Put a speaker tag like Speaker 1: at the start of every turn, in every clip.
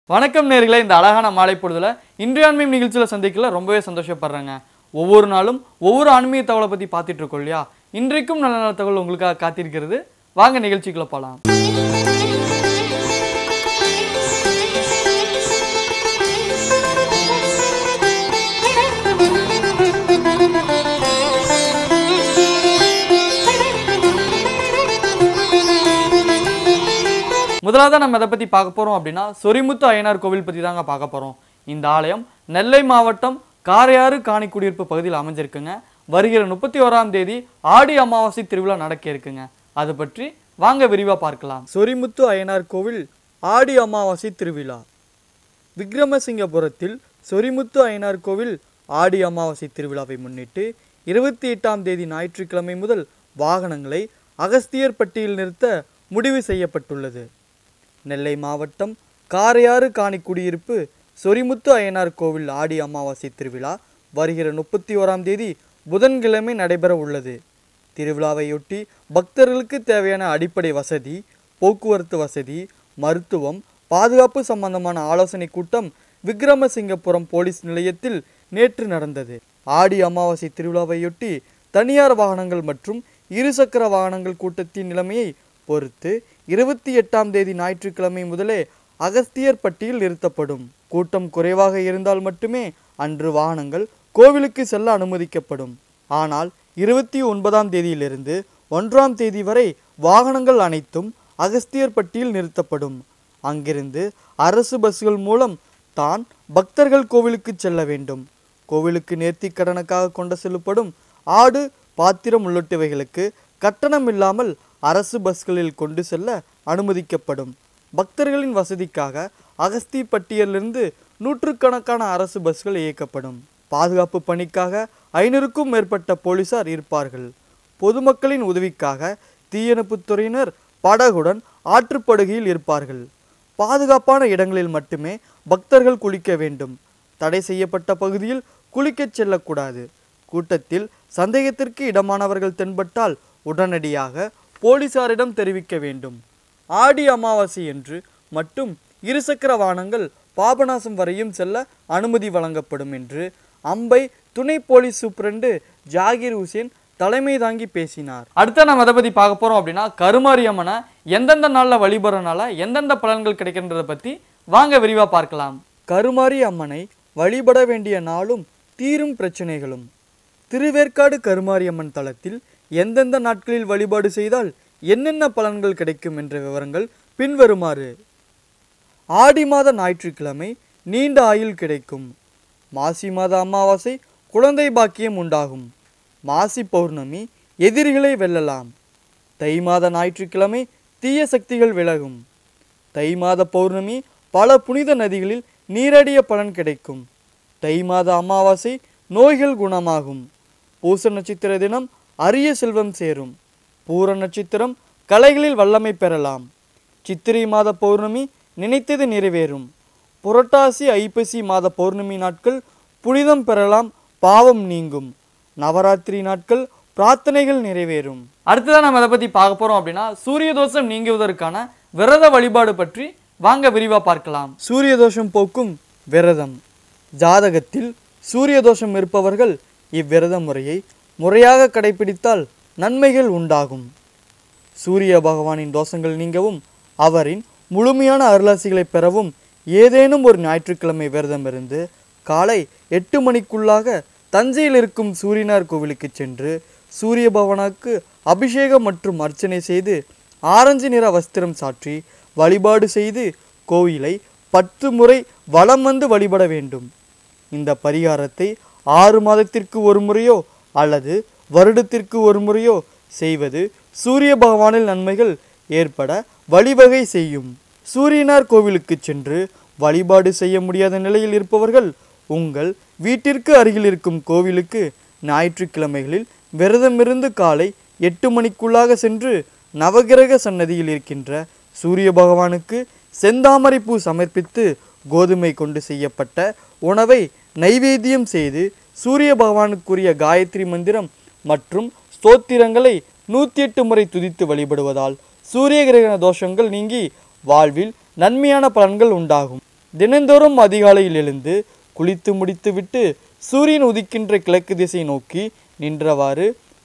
Speaker 1: வணக்கம் நேர்களே இந்த அழகான மாலை பொழுதுல இன்றைய ஆன்மீக நிகழ்ச்சியில் சந்திக்கல ரொம்பவே சந்தோஷப்படுறேங்க ஒவ்வொரு நாளும் ஒவ்வொரு ஆன்மீக தகவலை பற்றி பார்த்துட்டு இருக்கோம் இல்லையா இன்றைக்கும் நல்ல நல்ல தகவல் உங்களுக்காக காத்திருக்கிறது வாங்க நிகழ்ச்சிக்குள்ள போகலாம் முதலாவது நம்ம எதை பற்றி பார்க்க போகிறோம் அப்படின்னா சொரிமுத்து அய்யனார் கோவில் பற்றி தாங்க பார்க்க போகிறோம் இந்த ஆலயம் நெல்லை மாவட்டம் காரையாறு காணிக்குடியிருப்பு பகுதியில் அமைஞ்சிருக்குங்க வருகிற முப்பத்தி ஓராம் தேதி ஆடி அமாவாசை திருவிழா நடக்க இருக்குங்க அதை பற்றி வாங்க விரிவாக பார்க்கலாம் சொரிமுத்து அய்யனார் கோவில் ஆடி அமாவாசை திருவிழா விக்ரமசிங்கபுரத்தில் சொரிமுத்து அய்யனார் கோவில் ஆடி அமாவாசை திருவிழாவை முன்னிட்டு இருபத்தி எட்டாம் தேதி ஞாயிற்றுக்கிழமை முதல் வாகனங்களை அகஸ்தியர்பட்டியில் நிறுத்த முடிவு செய்யப்பட்டுள்ளது நெல்லை மாவட்டம் காரையாறு காணி குடியிருப்பு சொரிமுத்து அய்யனார் கோவில் ஆடி அமாவாசை திருவிழா வருகிற முப்பத்தி ஓராம் தேதி புதன்கிழமை நடைபெற உள்ளது திருவிழாவையொட்டி பக்தர்களுக்கு தேவையான அடிப்படை வசதி போக்குவரத்து வசதி மருத்துவம் பாதுகாப்பு சம்பந்தமான ஆலோசனை கூட்டம் விக்ரமசிங்கபுரம் போலீஸ் நிலையத்தில் நேற்று நடந்தது ஆடி அமாவாசை திருவிழாவையொட்டி தனியார் வாகனங்கள் மற்றும் இருசக்கர வாகனங்கள் கூட்டத்தின் நிலைமையை பொறுத்து இருபத்தி எட்டாம் தேதி ஞாயிற்றுக்கிழமை முதலே அகஸ்தியர் பட்டியில் நிறுத்தப்படும் கூட்டம் குறைவாக இருந்தால் மட்டுமே அன்று வாகனங்கள் கோவிலுக்கு செல்ல அனுமதிக்கப்படும் ஆனால் இருபத்தி ஒன்பதாம் தேதியிலிருந்து ஒன்றாம் தேதி வரை வாகனங்கள் அனைத்தும் அகஸ்தியர் பட்டியில் நிறுத்தப்படும் அங்கிருந்து அரசு பஸ்கள் மூலம் தான் பக்தர்கள் கோவிலுக்கு செல்ல வேண்டும் கோவிலுக்கு நேர்த்திக் கடனுக்காக கொண்டு செல்லப்படும் ஆடு பாத்திரம் உள்ளிட்டவைகளுக்கு கட்டணம் இல்லாமல் அரசு பஸ்களில் கொண்டு செல்ல அனுமதிக்கப்படும் பக்தர்களின் வசதிக்காக அகஸ்திப்பட்டியிலிருந்து நூற்றுக்கணக்கான அரசு பஸ்கள் இயக்கப்படும் பாதுகாப்பு பணிக்காக ஐநூறுக்கும் மேற்பட்ட போலீசார் இருப்பார்கள் பொதுமக்களின் உதவிக்காக தீயணைப்புத் துறையினர் படகுடன் ஆற்றுப்படுகையில் இருப்பார்கள் பாதுகாப்பான இடங்களில் மட்டுமே பக்தர்கள் குளிக்க வேண்டும் தடை செய்யப்பட்ட பகுதியில் குளிக்கச் செல்லக்கூடாது கூட்டத்தில் சந்தேகத்திற்கு இடமானவர்கள் தென்பட்டால் உடனடியாக போலீசாரிடம் தெரிவிக்க வேண்டும் ஆடி அமாவாசை என்று மட்டும் இருசக்கர வாகனங்கள் பாபநாசம் வரையும் செல்ல அனுமதி வழங்கப்படும் என்று அம்பை துணை போலீஸ் சூப்பரண்டு ஜாகிர் ஹுசேன் தலைமை தாங்கி பேசினார் அடுத்த நம்ம எதை பற்றி பார்க்க போகிறோம் அப்படின்னா கருமாரி அம்மனை எந்தெந்த நாளில் வழிபடுறனால எந்தெந்த பலன்கள் கிடைக்கின்றதை பற்றி வாங்க விரிவாக பார்க்கலாம் கருமாரி அம்மனை வழிபட வேண்டிய நாளும் தீரும் பிரச்சனைகளும் திருவேற்காடு கருமாரியம்மன் தலத்தில் எந்தெந்த நாட்களில் வழிபாடு செய்தால் என்னென்ன பலன்கள் கிடைக்கும் என்ற விவரங்கள் பின்வருமாறு ஆடி மாத ஞாயிற்றுக்கிழமை நீண்ட ஆயுள் கிடைக்கும் மாசி மாத அமாவாசை குழந்தை பாக்கியம் உண்டாகும் மாசி பௌர்ணமி எதிரிகளை வெல்லலாம் தை மாத ஞாயிற்றுக்கிழமை தீய சக்திகள் விலகும் தை மாத பௌர்ணமி பல புனித நதிகளில் நீரடிய பலன் கிடைக்கும் தை மாத அமாவாசை நோய்கள் குணமாகும் பூச நட்சத்திர தினம் அரிய செல்வம் சேரும் பூர நட்சத்திரம் கலைகளில் வல்லமை பெறலாம் சித்திரை மாத பௌர்ணமி நினைத்தது நிறைவேறும் புரட்டாசி ஐப்பசி மாத பௌர்ணமி நாட்கள் புனிதம் பெறலாம் பாவம் நீங்கும் நவராத்திரி நாட்கள் பிரார்த்தனைகள் நிறைவேறும் அடுத்ததான் நம்ம அதை பற்றி பார்க்க போகிறோம் அப்படின்னா சூரிய தோஷம் நீங்குவதற்கான விரத வழிபாடு பற்றி வாங்க விரிவாக பார்க்கலாம் சூரிய தோஷம் போக்கும் விரதம் ஜாதகத்தில் சூரிய தோஷம் இருப்பவர்கள் இவ்விரத முறையை முறையாக கடைபிடித்தால் நன்மைகள் உண்டாகும் சூரிய பகவானின் தோஷங்கள் நீங்கவும் அவரின் முழுமையான அருளாசிகளை பெறவும் ஏதேனும் ஒரு ஞாயிற்றுக்கிழமை விரதம் இருந்து காலை எட்டு மணிக்குள்ளாக தஞ்சையில் இருக்கும் சூரியனார் கோவிலுக்கு சென்று சூரிய பகவானுக்கு அபிஷேகம் மற்றும் அர்ச்சனை செய்து ஆரஞ்சு நிற வஸ்திரம் சாற்றி வழிபாடு செய்து கோயிலை பத்து முறை வலம் வந்து வழிபட வேண்டும் இந்த பரிகாரத்தை ஆறு மாதத்திற்கு ஒரு முறையோ அல்லது வருடத்திற்கு ஒரு முறையோ செய்வது சூரிய பகவானில் நன்மைகள் ஏற்பட வழிவகை செய்யும் சூரியனார் கோவிலுக்கு சென்று வழிபாடு செய்ய முடியாத நிலையில் இருப்பவர்கள் உங்கள் வீட்டிற்கு அருகில் இருக்கும் கோவிலுக்கு ஞாயிற்றுக்கிழமைகளில் விரதமிருந்து காலை எட்டு மணிக்குள்ளாக சென்று நவகிரக சன்னதியில் இருக்கின்ற சூரிய பகவானுக்கு செந்தாமரை பூ சமர்ப்பித்து கோதுமை கொண்டு செய்யப்பட்ட உணவை நைவேத்தியம் செய்து சூரிய பகவானுக்குரிய காயத்ரி மந்திரம் மற்றும் ஸ்தோத்திரங்களை நூற்றி எட்டு முறை துதித்து வழிபடுவதால் சூரிய கிரகண தோஷங்கள் நீங்கி வாழ்வில் நன்மையான பலன்கள் உண்டாகும் தினந்தோறும் அதிகாலையில் எழுந்து குளித்து முடித்துவிட்டு சூரியன் உதிக்கின்ற கிழக்கு திசை நோக்கி நின்றவாறு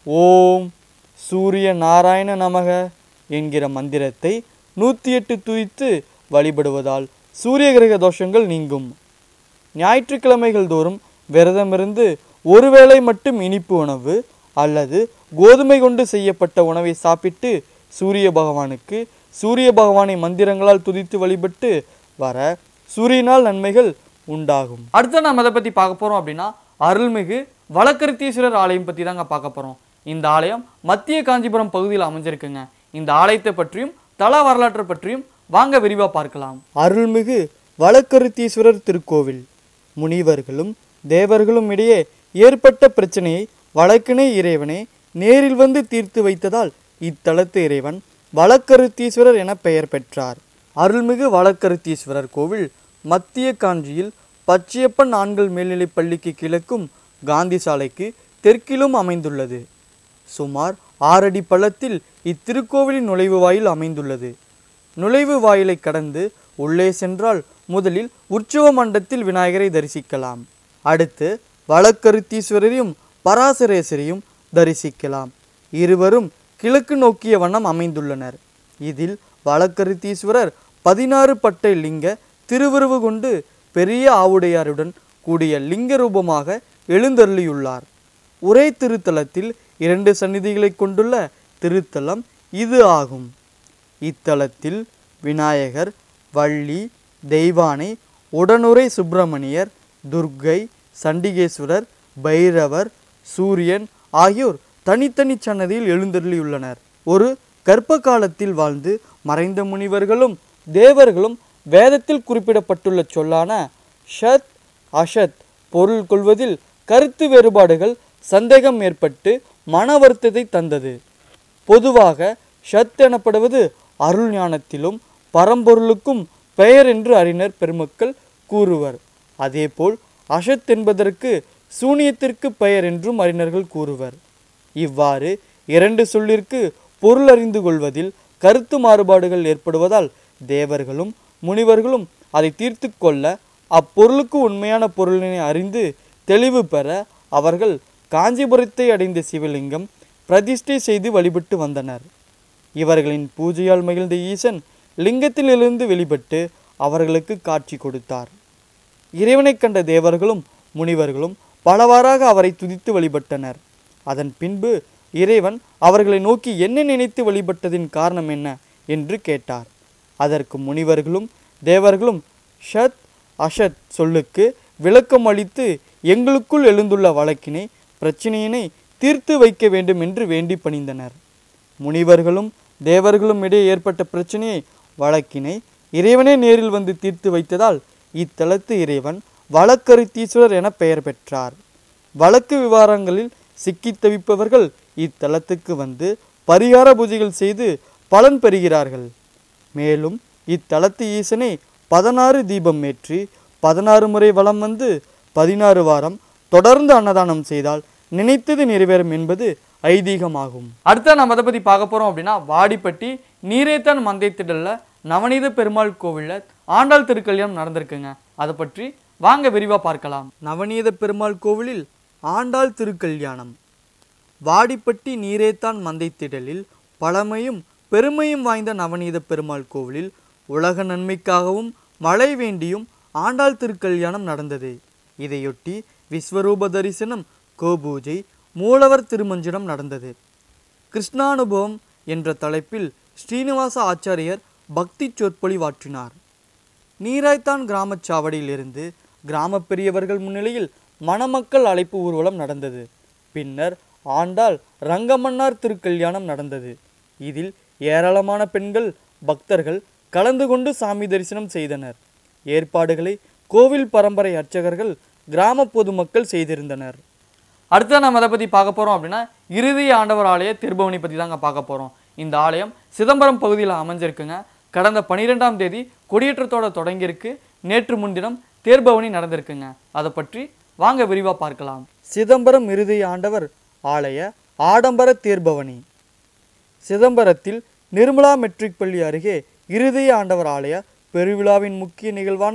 Speaker 1: ஓம் சூரிய நாராயண நமக என்கிற மந்திரத்தை நூற்றி எட்டு துதித்து வழிபடுவதால் சூரிய கிரக தோஷங்கள் நீங்கும் ஞாயிற்றுக்கிழமைகள் தோறும் விரதமிருந்து ஒருவேளை மட்டும் இனிப்பு உணவு அல்லது கோதுமை கொண்டு செய்யப்பட்ட உணவை சாப்பிட்டு சூரிய பகவானுக்கு சூரிய பகவானை மந்திரங்களால் துதித்து வழிபட்டு வர சூரியனால் நன்மைகள் உண்டாகும் அடுத்து நம்ம எதை பற்றி பார்க்க போகிறோம் அப்படின்னா அருள்மிகு வழக்கருத்தீஸ்வரர் ஆலயம் பற்றி தாங்க பார்க்க போகிறோம் இந்த ஆலயம் மத்திய காஞ்சிபுரம் பகுதியில் அமைஞ்சிருக்குங்க இந்த ஆலயத்தை பற்றியும் தல வரலாற்றை பற்றியும் வாங்க விரிவாக பார்க்கலாம் அருள்மிகு வழக்கருத்தீஸ்வரர் திருக்கோவில் முனிவர்களும் தேவர்களும் இடையே ஏற்பட்ட பிரச்சனையை வழக்கினை இறைவனே நேரில் வந்து தீர்த்து வைத்ததால் இத்தலத்து இறைவன் வழக்கருத்தீஸ்வரர் என பெயர் பெற்றார் அருள்மிகு வழக்கருத்தீஸ்வரர் கோவில் மத்திய காஞ்சியில் பச்சையப்பன் ஆண்கள் மேல்நிலைப் பள்ளிக்கு கிழக்கும் காந்தி சாலைக்கு தெற்கிலும் அமைந்துள்ளது சுமார் ஆறடி பள்ளத்தில் இத்திருக்கோவிலின் நுழைவு வாயில் அமைந்துள்ளது நுழைவு வாயிலை கடந்து உள்ளே சென்றால் முதலில் உற்சவ மண்டத்தில் விநாயகரை தரிசிக்கலாம் அடுத்து வழக்கருத்தீஸ்வரரையும் பராசரேசரையும் தரிசிக்கலாம் இருவரும் கிழக்கு நோக்கிய வண்ணம் அமைந்துள்ளனர் இதில் வழக்கருத்தீஸ்வரர் பதினாறு பட்டை லிங்க திருவுருவு கொண்டு பெரிய ஆவுடையாருடன் கூடிய லிங்க ரூபமாக எழுந்தருளியுள்ளார் ஒரே திருத்தலத்தில் இரண்டு சந்நிதிகளை கொண்டுள்ள திருத்தலம் இது ஆகும் இத்தலத்தில் விநாயகர் வள்ளி தெய்வானை உடனுரை சுப்பிரமணியர் துர்க்கை சண்டிகேஸ்வரர் பைரவர் சூரியன் ஆகியோர் தனித்தனி சன்னதியில் எழுந்தருளியுள்ளனர் ஒரு கர்ப்ப காலத்தில் வாழ்ந்து மறைந்த முனிவர்களும் தேவர்களும் வேதத்தில் குறிப்பிடப்பட்டுள்ள சொல்லான ஷத் அஷத் பொருள் கொள்வதில் கருத்து வேறுபாடுகள் சந்தேகம் ஏற்பட்டு மன வருத்தத்தை தந்தது பொதுவாக ஷத் எனப்படுவது அருள் ஞானத்திலும் பரம்பொருளுக்கும் பெயர் என்று அறிஞர் பெருமக்கள் கூறுவர் அதேபோல் அஷத் என்பதற்கு சூனியத்திற்கு பெயர் என்றும் அறிஞர்கள் கூறுவர் இவ்வாறு இரண்டு சொல்லிற்கு பொருள் அறிந்து கொள்வதில் கருத்து மாறுபாடுகள் ஏற்படுவதால் தேவர்களும் முனிவர்களும் அதை தீர்த்து கொள்ள அப்பொருளுக்கு உண்மையான பொருளினை அறிந்து தெளிவு பெற அவர்கள் காஞ்சிபுரத்தை அடைந்த சிவலிங்கம் பிரதிஷ்டை செய்து வழிபட்டு வந்தனர் இவர்களின் பூஜையால் மகிழ்ந்த ஈசன் லிங்கத்திலிருந்து வெளிப்பட்டு அவர்களுக்கு காட்சி கொடுத்தார் இறைவனைக் கண்ட தேவர்களும் முனிவர்களும் பலவாறாக அவரை துதித்து வழிபட்டனர் அதன் பின்பு இறைவன் அவர்களை நோக்கி என்ன நினைத்து வழிபட்டதின் காரணம் என்ன என்று கேட்டார் அதற்கு முனிவர்களும் தேவர்களும் ஷத் அஷத் சொல்லுக்கு விளக்கம் அளித்து எங்களுக்குள் எழுந்துள்ள வழக்கினை பிரச்சனையினை தீர்த்து வைக்க வேண்டும் என்று வேண்டி பணிந்தனர் முனிவர்களும் தேவர்களும் இடையே ஏற்பட்ட பிரச்சனையை வழக்கினை இறைவனே நேரில் வந்து தீர்த்து வைத்ததால் இத்தலத்து இறைவன் வழக்கருத்தீஸ்வரர் என பெயர் பெற்றார் வழக்கு விவகாரங்களில் சிக்கித் தவிப்பவர்கள் இத்தலத்துக்கு வந்து பரிகார பூஜைகள் செய்து பலன் பெறுகிறார்கள் மேலும் இத்தலத்து ஈசனை பதினாறு தீபம் ஏற்றி பதினாறு முறை வலம் வந்து பதினாறு வாரம் தொடர்ந்து அன்னதானம் செய்தால் நினைத்தது நிறைவேறும் என்பது ஐதீகமாகும் அடுத்த நம்ம அதை பற்றி பார்க்க போகிறோம் அப்படின்னா வாடிப்பட்டி நீரேத்தான் மந்தைத்திடல்ல நவநீத பெருமாள் கோவிலில் ஆண்டாள் திருக்கல்யாணம் நடந்திருக்குங்க அதை பற்றி வாங்க விரிவாக பார்க்கலாம் நவநீத பெருமாள் கோவிலில் ஆண்டாள் திருக்கல்யாணம் வாடிப்பட்டி நீரேத்தான் மந்தைத்திடலில் பழமையும் பெருமையும் வாய்ந்த நவநீத பெருமாள் கோவிலில் உலக நன்மைக்காகவும் மழை வேண்டியும் ஆண்டாள் திருக்கல்யாணம் நடந்தது இதையொட்டி விஸ்வரூப தரிசனம் கோபூஜை மூலவர் திருமஞ்சனம் நடந்தது கிருஷ்ணானுபவம் என்ற தலைப்பில் ஸ்ரீனிவாச ஆச்சாரியர் பக்தி சொற்பொழிவாற்றினார் நீராய்த்தான் கிராமச் சாவடியிலிருந்து கிராம பெரியவர்கள் முன்னிலையில் மணமக்கள் அழைப்பு ஊர்வலம் நடந்தது பின்னர் ஆண்டாள் ரங்கமன்னார் திருக்கல்யாணம் நடந்தது இதில் ஏராளமான பெண்கள் பக்தர்கள் கலந்து கொண்டு சாமி தரிசனம் செய்தனர் ஏற்பாடுகளை கோவில் பரம்பரை அர்ச்சகர்கள் கிராம பொதுமக்கள் செய்திருந்தனர் அடுத்து நம்ம அதை பற்றி பார்க்க போகிறோம் அப்படின்னா இறுதி ஆண்டவர் ஆலய திருபவனி பற்றி தாங்க பார்க்க போகிறோம் இந்த ஆலயம் சிதம்பரம் பகுதியில் அமைஞ்சிருக்குங்க கடந்த பன்னிரெண்டாம் தேதி கொடியேற்றத்தோட தொடங்கியிருக்கு நேற்று முன்தினம் தேர்பவனி நடந்திருக்குங்க அதை பற்றி வாங்க விரிவாக பார்க்கலாம் சிதம்பரம் இறுதி ஆண்டவர் ஆலய ஆடம்பர தேர்பவனி சிதம்பரத்தில் நிர்மலா மெட்ரிக் பள்ளி அருகே இருதய ஆண்டவர் ஆலய பெருவிழாவின் முக்கிய நிகழ்வான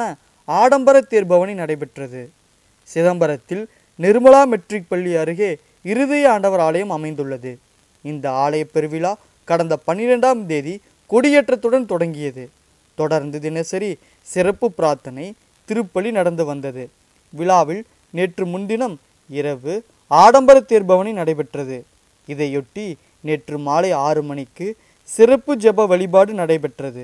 Speaker 1: ஆடம்பர தேர்பவனி நடைபெற்றது சிதம்பரத்தில் நிர்மலா மெட்ரிக் பள்ளி அருகே இருதய ஆண்டவர் ஆலயம் அமைந்துள்ளது இந்த ஆலய பெருவிழா கடந்த பன்னிரெண்டாம் தேதி கொடியேற்றத்துடன் தொடங்கியது தொடர்ந்து தினசரி சிறப்பு பிரார்த்தனை திருப்பலி நடந்து வந்தது விழாவில் நேற்று முன்தினம் இரவு ஆடம்பர தேர்பவனி நடைபெற்றது இதையொட்டி நேற்று மாலை ஆறு மணிக்கு சிறப்பு ஜெப வழிபாடு நடைபெற்றது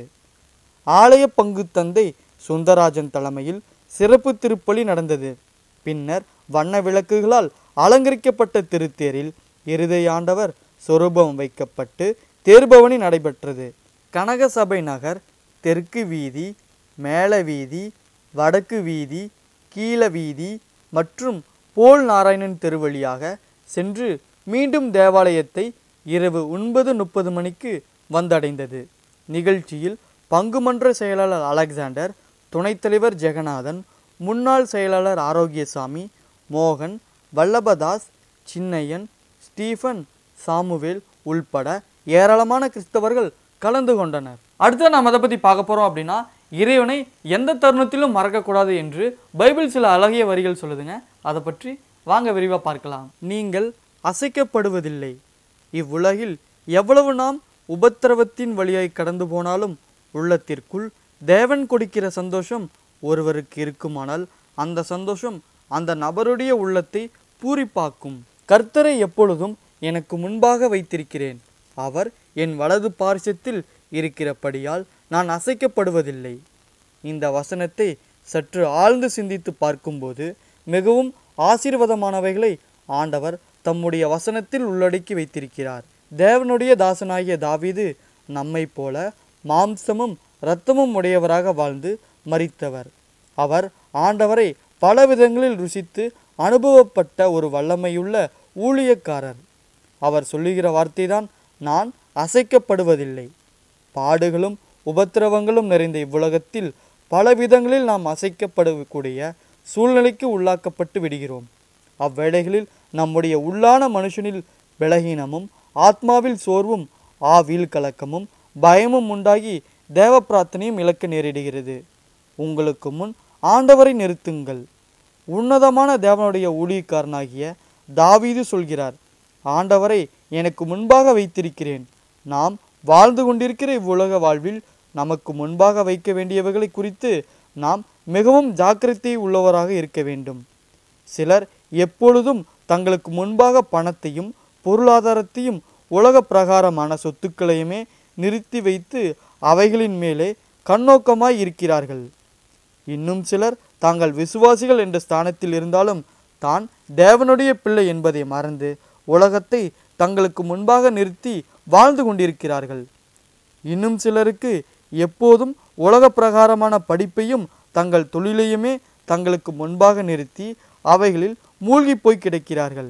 Speaker 1: ஆலய பங்கு தந்தை சுந்தராஜன் தலைமையில் சிறப்பு திருப்பலி நடந்தது பின்னர் வண்ண விளக்குகளால் அலங்கரிக்கப்பட்ட திருத்தேரில் இருதயாண்டவர் சொரூபம் வைக்கப்பட்டு தேர்பவனி நடைபெற்றது கனகசபை நகர் தெற்கு வீதி மேல வீதி வடக்கு வீதி கீழ வீதி மற்றும் போல் நாராயணன் தெரு வழியாக சென்று மீண்டும் தேவாலயத்தை இரவு ஒன்பது முப்பது மணிக்கு வந்தடைந்தது நிகழ்ச்சியில் பங்குமன்ற செயலாளர் அலெக்சாண்டர் துணைத் தலைவர் ஜெகநாதன் முன்னாள் செயலாளர் ஆரோக்கியசாமி மோகன் வல்லபதாஸ் சின்னையன் ஸ்டீஃபன் சாமுவேல் உள்பட ஏராளமான கிறிஸ்தவர்கள் கலந்து கொண்டனர் அடுத்து நாம் அதை பற்றி பார்க்க போகிறோம் அப்படின்னா இறைவனை எந்த தருணத்திலும் மறக்கக்கூடாது என்று பைபிள் சில அழகிய வரிகள் சொல்லுதுங்க அதை பற்றி வாங்க விரிவாக பார்க்கலாம் நீங்கள் அசைக்கப்படுவதில்லை இவ்வுலகில் எவ்வளவு நாம் உபத்திரவத்தின் வழியாய் கடந்து போனாலும் உள்ளத்திற்குள் தேவன் கொடுக்கிற சந்தோஷம் ஒருவருக்கு இருக்குமானால் அந்த சந்தோஷம் அந்த நபருடைய உள்ளத்தை பூரிப்பாக்கும் கர்த்தரை எப்பொழுதும் எனக்கு முன்பாக வைத்திருக்கிறேன் அவர் என் வலது பார்சத்தில் இருக்கிறபடியால் நான் அசைக்கப்படுவதில்லை இந்த வசனத்தை சற்று ஆழ்ந்து சிந்தித்து பார்க்கும்போது மிகவும் ஆசீர்வாதமானவைகளை ஆண்டவர் தம்முடைய வசனத்தில் உள்ளடக்கி வைத்திருக்கிறார் தேவனுடைய தாசனாகிய தாவீது நம்மைப் போல மாம்சமும் இரத்தமும் உடையவராக வாழ்ந்து மரித்தவர் அவர் ஆண்டவரை பல விதங்களில் ருசித்து அனுபவப்பட்ட ஒரு வல்லமையுள்ள ஊழியக்காரர் அவர் சொல்லுகிற வார்த்தைதான் நான் அசைக்கப்படுவதில்லை பாடுகளும் உபத்திரவங்களும் நிறைந்த இவ்வுலகத்தில் பல விதங்களில் நாம் அசைக்கப்படக்கூடிய சூழ்நிலைக்கு உள்ளாக்கப்பட்டு விடுகிறோம் அவ்வேளைகளில் நம்முடைய உள்ளான மனுஷனில் பலகீனமும் ஆத்மாவில் சோர்வும் ஆவில் கலக்கமும் பயமும் உண்டாகி தேவ பிரார்த்தனையும் இழக்க நேரிடுகிறது உங்களுக்கு முன் ஆண்டவரை நிறுத்துங்கள் உன்னதமான தேவனுடைய ஊழியக்காரனாகிய தாவீது சொல்கிறார் ஆண்டவரை எனக்கு முன்பாக வைத்திருக்கிறேன் நாம் வாழ்ந்து கொண்டிருக்கிற இவ்வுலக வாழ்வில் நமக்கு முன்பாக வைக்க வேண்டியவைகளை குறித்து நாம் மிகவும் ஜாக்கிரதை உள்ளவராக இருக்க வேண்டும் சிலர் எப்பொழுதும் தங்களுக்கு முன்பாக பணத்தையும் பொருளாதாரத்தையும் உலக பிரகாரமான சொத்துக்களையுமே நிறுத்தி வைத்து அவைகளின் மேலே கண்ணோக்கமாய் இருக்கிறார்கள் இன்னும் சிலர் தாங்கள் விசுவாசிகள் என்ற ஸ்தானத்தில் இருந்தாலும் தான் தேவனுடைய பிள்ளை என்பதை மறந்து உலகத்தை தங்களுக்கு முன்பாக நிறுத்தி வாழ்ந்து கொண்டிருக்கிறார்கள் இன்னும் சிலருக்கு எப்போதும் உலக பிரகாரமான படிப்பையும் தங்கள் தொழிலையுமே தங்களுக்கு முன்பாக நிறுத்தி அவைகளில் மூழ்கி போய் கிடக்கிறார்கள்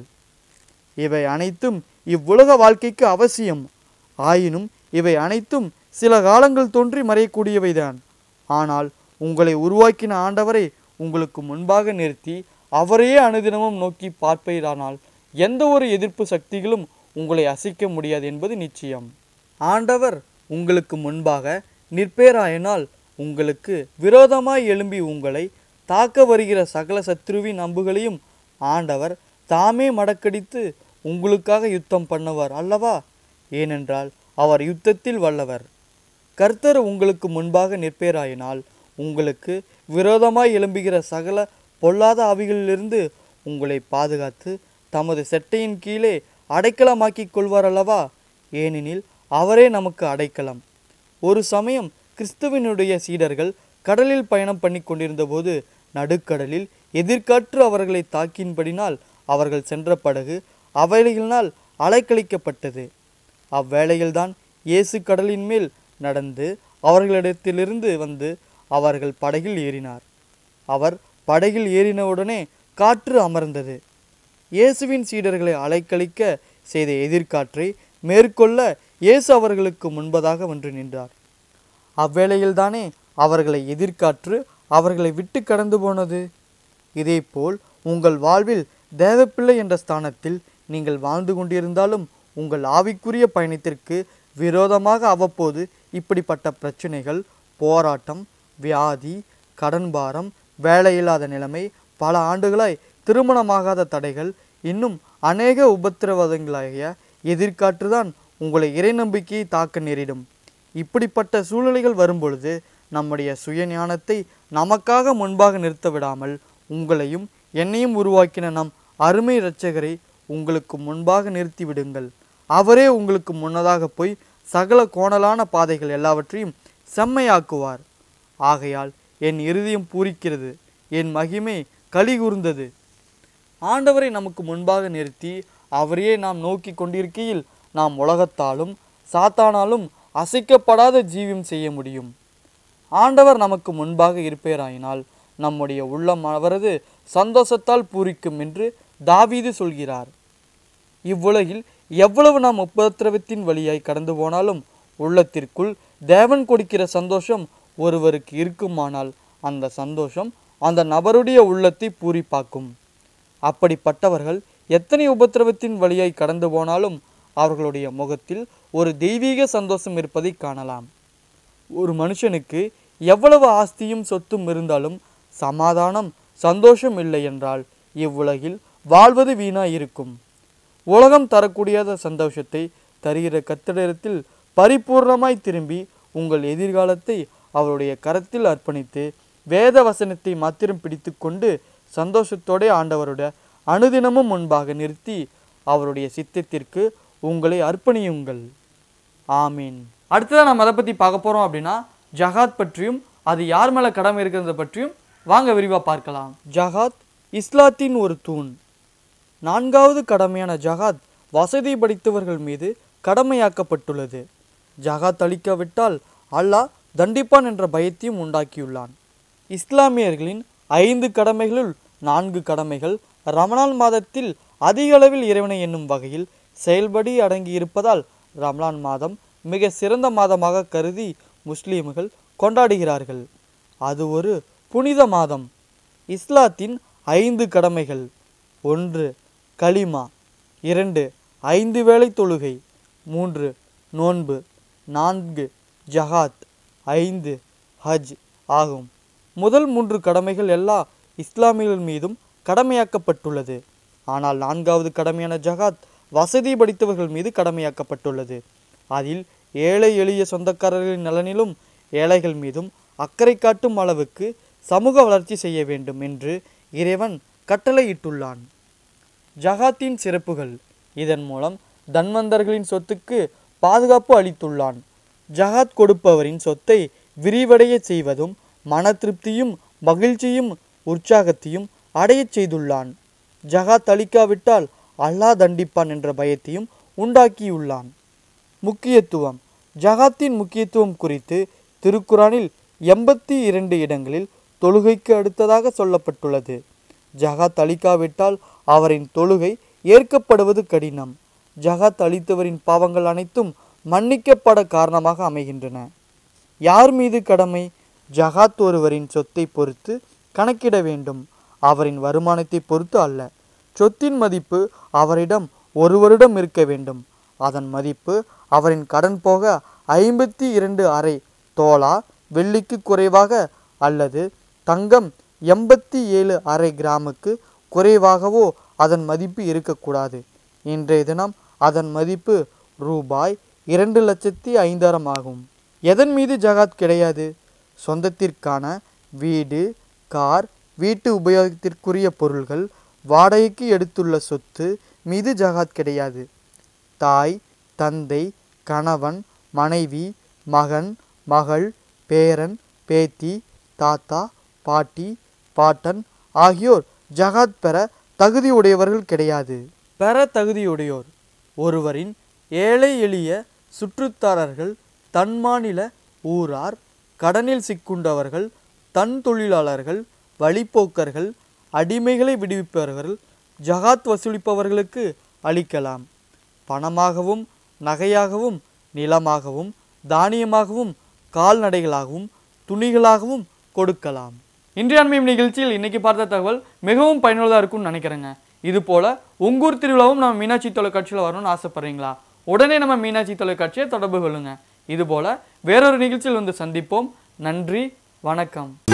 Speaker 1: இவை அனைத்தும் இவ்வுலக வாழ்க்கைக்கு அவசியம் ஆயினும் இவை அனைத்தும் சில காலங்கள் தோன்றி மறையக்கூடியவைதான் ஆனால் உங்களை உருவாக்கின ஆண்டவரை உங்களுக்கு முன்பாக நிறுத்தி அவரையே அனுதினமும் நோக்கி பார்ப்பீரானால் எந்த ஒரு எதிர்ப்பு சக்திகளும் உங்களை அசைக்க முடியாது என்பது நிச்சயம் ஆண்டவர் உங்களுக்கு முன்பாக நிற்பேராயினால் உங்களுக்கு விரோதமாய் எழும்பி உங்களை தாக்க வருகிற சகல சத்ருவின் அம்புகளையும் ஆண்டவர் தாமே மடக்கடித்து உங்களுக்காக யுத்தம் பண்ணுவார் அல்லவா ஏனென்றால் அவர் யுத்தத்தில் வல்லவர் கர்த்தர் உங்களுக்கு முன்பாக நிற்பேராயினால் உங்களுக்கு விரோதமாய் எழும்புகிற சகல பொல்லாத ஆவிகளிலிருந்து உங்களை பாதுகாத்து தமது செட்டையின் கீழே அடைக்கலமாக்கிக் கொள்வார் அல்லவா ஏனெனில் அவரே நமக்கு அடைக்கலம் ஒரு சமயம் கிறிஸ்துவினுடைய சீடர்கள் கடலில் பயணம் பண்ணி கொண்டிருந்தபோது நடுக்கடலில் எதிர்காற்று அவர்களை தாக்கின்படினால் அவர்கள் சென்ற படகு அவைகளினால் அலைக்கழிக்கப்பட்டது அவ்வேளையில்தான் இயேசு கடலின் மேல் நடந்து அவர்களிடத்திலிருந்து வந்து அவர்கள் படகில் ஏறினார் அவர் படகில் ஏறினவுடனே காற்று அமர்ந்தது இயேசுவின் சீடர்களை அலைக்கழிக்க செய்த எதிர்காற்றை மேற்கொள்ள இயேசு அவர்களுக்கு முன்பதாக வந்து நின்றார் அவ்வேளையில்தானே அவர்களை எதிர்காற்று அவர்களை விட்டு கடந்து போனது இதேபோல் உங்கள் வாழ்வில் தேவப்பிள்ளை என்ற ஸ்தானத்தில் நீங்கள் வாழ்ந்து கொண்டிருந்தாலும் உங்கள் ஆவிக்குரிய பயணத்திற்கு விரோதமாக அவ்வப்போது இப்படிப்பட்ட பிரச்சனைகள் போராட்டம் வியாதி கடன் பாரம் வேலையில்லாத நிலைமை பல ஆண்டுகளாய் திருமணமாகாத தடைகள் இன்னும் அநேக உபத்திரவதங்களாகிய எதிர்காற்றுதான் உங்களை இறை நம்பிக்கையை தாக்க நேரிடும் இப்படிப்பட்ட சூழ்நிலைகள் வரும்பொழுது நம்முடைய சுயஞானத்தை நமக்காக முன்பாக நிறுத்த விடாமல் உங்களையும் என்னையும் உருவாக்கின நம் அருமை இரட்சகரை உங்களுக்கு முன்பாக நிறுத்தி விடுங்கள் அவரே உங்களுக்கு முன்னதாக போய் சகல கோணலான பாதைகள் எல்லாவற்றையும் செம்மையாக்குவார் ஆகையால் என் இருதயம் பூரிக்கிறது என் மகிமை களி கூர்ந்தது ஆண்டவரை நமக்கு முன்பாக நிறுத்தி அவரையே நாம் நோக்கி கொண்டிருக்கையில் நாம் உலகத்தாலும் சாத்தானாலும் அசைக்கப்படாத ஜீவியம் செய்ய முடியும் ஆண்டவர் நமக்கு முன்பாக இருப்பேராயினால் நம்முடைய உள்ளம் அவரது சந்தோஷத்தால் பூரிக்கும் என்று தாவீது சொல்கிறார் இவ்வுலகில் எவ்வளவு நாம் உபத்திரவத்தின் வழியாய் கடந்து போனாலும் உள்ளத்திற்குள் தேவன் கொடுக்கிற சந்தோஷம் ஒருவருக்கு இருக்குமானால் அந்த சந்தோஷம் அந்த நபருடைய உள்ளத்தை பூரிப்பாக்கும் அப்படிப்பட்டவர்கள் எத்தனை உபத்திரவத்தின் வழியாய் கடந்து போனாலும் அவர்களுடைய முகத்தில் ஒரு தெய்வீக சந்தோஷம் இருப்பதை காணலாம் ஒரு மனுஷனுக்கு எவ்வளவு ஆஸ்தியும் சொத்தும் இருந்தாலும் சமாதானம் சந்தோஷம் இல்லை என்றால் இவ்வுலகில் வாழ்வது வீணாய் இருக்கும் உலகம் தரக்கூடியாத சந்தோஷத்தை தருகிற கத்திடத்தில் பரிபூர்ணமாய் திரும்பி உங்கள் எதிர்காலத்தை அவருடைய கரத்தில் அர்ப்பணித்து வேத வசனத்தை மாத்திரம் பிடித்து கொண்டு சந்தோஷத்தோட ஆண்டவருடைய அனுதினமும் முன்பாக நிறுத்தி அவருடைய சித்தத்திற்கு உங்களை அர்ப்பணியுங்கள் ஆமீன் அடுத்ததாக நம்ம அதை பற்றி பார்க்க போகிறோம் அப்படின்னா ஜகாத் பற்றியும் அது யார் மேலே கடமை இருக்கிறத பற்றியும் வாங்க விரிவாக பார்க்கலாம் ஜகாத் இஸ்லாத்தின் ஒரு தூண் நான்காவது கடமையான ஜகாத் வசதி படைத்தவர்கள் மீது கடமையாக்கப்பட்டுள்ளது ஜகாத் அளிக்காவிட்டால் அல்லாஹ் தண்டிப்பான் என்ற பயத்தையும் உண்டாக்கியுள்ளான் இஸ்லாமியர்களின் ஐந்து கடமைகளுள் நான்கு கடமைகள் ரமலான் மாதத்தில் அதிக அளவில் இறைவனை என்னும் வகையில் செயல்படி அடங்கி இருப்பதால் ரமலான் மாதம் மிக சிறந்த மாதமாக கருதி முஸ்லீம்கள் கொண்டாடுகிறார்கள் அது ஒரு புனித மாதம் இஸ்லாத்தின் ஐந்து கடமைகள் ஒன்று கலிமா இரண்டு ஐந்து வேளை தொழுகை மூன்று நோன்பு நான்கு ஜகாத் ஐந்து ஹஜ் ஆகும் முதல் மூன்று கடமைகள் எல்லா இஸ்லாமியர்கள் மீதும் கடமையாக்கப்பட்டுள்ளது ஆனால் நான்காவது கடமையான ஜகாத் வசதி படைத்தவர்கள் மீது கடமையாக்கப்பட்டுள்ளது அதில் ஏழை எளிய சொந்தக்காரர்களின் நலனிலும் ஏழைகள் மீதும் அக்கறை காட்டும் அளவுக்கு சமூக வளர்ச்சி செய்ய வேண்டும் என்று இறைவன் கட்டளையிட்டுள்ளான் ஜகாத்தின் சிறப்புகள் இதன் மூலம் தன்வந்தர்களின் சொத்துக்கு பாதுகாப்பு அளித்துள்ளான் ஜகாத் கொடுப்பவரின் சொத்தை விரிவடையச் செய்வதும் மன திருப்தியும் மகிழ்ச்சியும் உற்சாகத்தையும் அடையச் செய்துள்ளான் ஜகாத் அளிக்காவிட்டால் அல்லாஹ் தண்டிப்பான் என்ற பயத்தையும் உண்டாக்கியுள்ளான் முக்கியத்துவம் ஜகாத்தின் முக்கியத்துவம் குறித்து திருக்குறானில் எண்பத்தி இரண்டு இடங்களில் தொழுகைக்கு அடுத்ததாக சொல்லப்பட்டுள்ளது ஜகாத் அளிக்காவிட்டால் அவரின் தொழுகை ஏற்கப்படுவது கடினம் ஜகாத் அளித்தவரின் பாவங்கள் அனைத்தும் மன்னிக்கப்பட காரணமாக அமைகின்றன யார் மீது கடமை ஜகாத் ஒருவரின் சொத்தை பொறுத்து கணக்கிட வேண்டும் அவரின் வருமானத்தை பொறுத்து அல்ல சொத்தின் மதிப்பு அவரிடம் ஒரு வருடம் இருக்க வேண்டும் அதன் மதிப்பு அவரின் கடன் போக ஐம்பத்தி இரண்டு அறை தோலா வெள்ளிக்கு குறைவாக அல்லது தங்கம் எண்பத்தி ஏழு அரை கிராமுக்கு குறைவாகவோ அதன் மதிப்பு இருக்கக்கூடாது இன்றைய தினம் அதன் மதிப்பு ரூபாய் இரண்டு லட்சத்தி ஐந்தாயிரம் ஆகும் எதன் மீது ஜகாத் கிடையாது சொந்தத்திற்கான வீடு கார் வீட்டு உபயோகத்திற்குரிய பொருள்கள் வாடகைக்கு எடுத்துள்ள சொத்து மீது ஜகாத் கிடையாது தாய் தந்தை கணவன் மனைவி மகன் மகள் பேரன் பேத்தி தாத்தா பாட்டி பாட்டன் ஆகியோர் ஜகாத் பெற தகுதியுடையவர்கள் கிடையாது பெற தகுதியுடையோர் ஒருவரின் ஏழை எளிய சுற்றுத்தாரர்கள் தன் மாநில ஊரார் கடனில் சிக்குண்டவர்கள் தன் தொழிலாளர்கள் வழிப்போக்கர்கள் அடிமைகளை விடுவிப்பவர்கள் ஜகாத் வசூலிப்பவர்களுக்கு அளிக்கலாம் பணமாகவும் நகையாகவும் நிலமாகவும் தானியமாகவும் கால்நடைகளாகவும் துணிகளாகவும் கொடுக்கலாம் இன்றைய அண்மையும் நிகழ்ச்சியில் இன்னைக்கு பார்த்த தகவல் மிகவும் பயனுள்ளதாக இருக்கும்னு நினைக்கிறேங்க இது போல உங்கூர் திருவிழாவும் நம்ம மீனாட்சி தொலைக்காட்சியில் வரணும்னு ஆசைப்படுறீங்களா உடனே நம்ம மீனாட்சி தொலைக்காட்சியை தொடர்பு கொள்ளுங்க இது போல வேறொரு நிகழ்ச்சியில் வந்து சந்திப்போம் நன்றி வணக்கம்